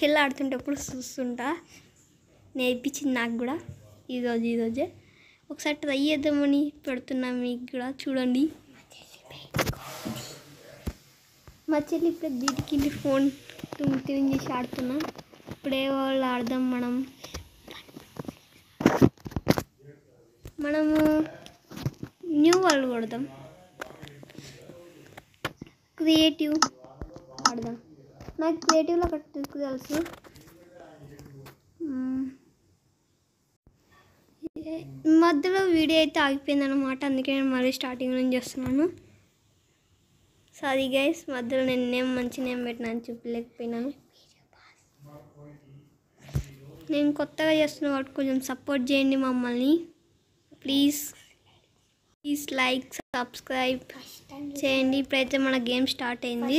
చెల్లి ఆడుతుంటే ఎప్పుడు చూస్తుంటా నేర్పించింది నాకు కూడా ఈరోజు ఈరోజే ఒకసారి ట్రై చేద్దామని పెడుతున్నా మీకు కూడా చూడండి మా చెల్లి ఇప్పుడు దీనికి ఫోన్ తుంగ్ చేసి ఆడుతున్నా ఇప్పుడే వాళ్ళు ఆడదాం మనం మనము న్యూ వరల్డ్ కొడదాం క్రియేటివ్ ఆడదాం నాకు క్రియేటివ్లో ఒక ట్రిక్ తెలుసు మ్మ్. ఏ- మధ్యలో వీడియో అయితే ఆగిపోయింది అనమాట అందుకే నేను మళ్ళీ స్టార్టింగ్ నుంచి చేస్తున్నాను సారీ గైస్ మధ్యలో నేను నేమ్ మంచి నేమ్ పెట్టినాను చూపలేకపోయినాను నేను కొత్తగా చేస్తున్నా కాబట్టి కొంచెం సపోర్ట్ చేయండి మమ్మల్ని ప్లీజ్ ప్లీజ్ లైక్ సబ్స్క్రైబ్ చేయండి ఇప్పుడైతే మన గేమ్ స్టార్ట్ అయింది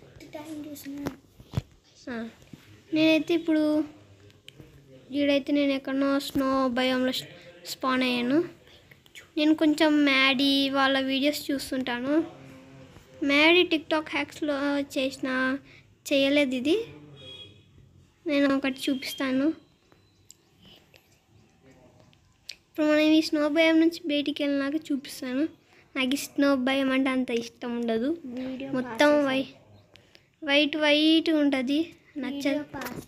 ఆ, నేనైతే ఇప్పుడు ఈడైతే నేను ఎక్కడో స్నో భయంలో స్పాన్ అయ్యాను నేను కొంచెం మ్యాడీ వాళ్ళ వీడియోస్ చూస్తుంటాను మ్యాడీ టిక్టాక్ హ్యాక్స్లో చేసిన చేయలేదు ఇది నేను ఒకటి చూపిస్తాను ఇప్పుడు మనం ఈ స్నో భయం నుంచి బయటికి వెళ్ళినాక చూపిస్తాను నాకు ఈ స్నో భయం అంటే అంత ఇష్టం ఉండదు మొత్తం వై వైట్ వైట్ ఉంటుంది నచ్చదు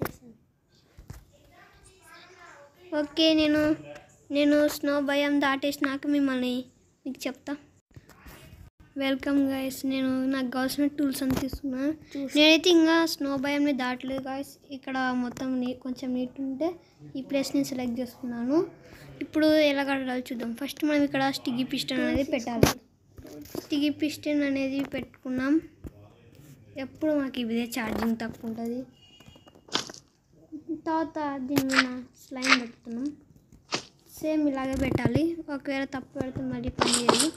ఓకే నేను నేను స్నో భయం దాటేసినాక మిమ్మల్ని మీకు చెప్తా వెల్కమ్ గాయస్ నేను నాకు కావాల్సిన టూల్స్ అని తీసుకున్నాను నేనైతే ఇంకా స్నో భయంని దాటలేదు గాయస్ ఇక్కడ మొత్తం నీ కొంచెం నీట్ ఉంటే ఈ ప్లేస్ని సెలెక్ట్ చేసుకున్నాను ఇప్పుడు ఎలా కట్టాలో చూద్దాం ఫస్ట్ మనం ఇక్కడ స్టిగి పిస్టన్ అనేది పెట్టాలి స్టిగి పిస్టన్ అనేది పెట్టుకున్నాం ఎప్పుడు మాకు ఇదే ఛార్జింగ్ తక్కువ ఉంటుంది తర్వాత దీని మీద స్లైమ్ పెడుతున్నాం సేమ్ ఇలాగే పెట్టాలి ఒకవేళ తప్పు పెడితే మళ్ళీ పని చేయదు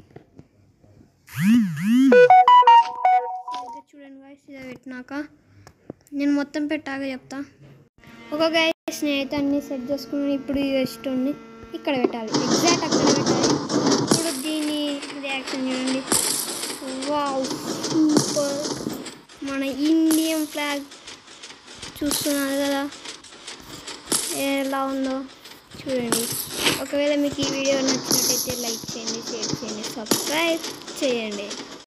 సరిగ్గా చూడండి గాయస్ ఇలా పెట్టినాక నేను మొత్తం పెట్టాక చెప్తా ఒక గైస్ నేనైతే అన్ని సెట్ చేసుకున్నాను ఇప్పుడు ఈ రెస్టోన్ని ఇక్కడ పెట్టాలి ఎగ్జాక్ట్ అక్కడ పెట్టాలి ఇప్పుడు దీని రియాక్షన్ చూడండి వావ్ సూపర్ మన ఇండియన్ ఫ్లాగ్ చూస్తున్నారు కదా ఎలా ఉందో చూడండి ఒకవేళ మీకు ఈ వీడియో నచ్చినట్టయితే లైక్ చేయండి షేర్ చేయండి సబ్స్క్రైబ్ చేయండి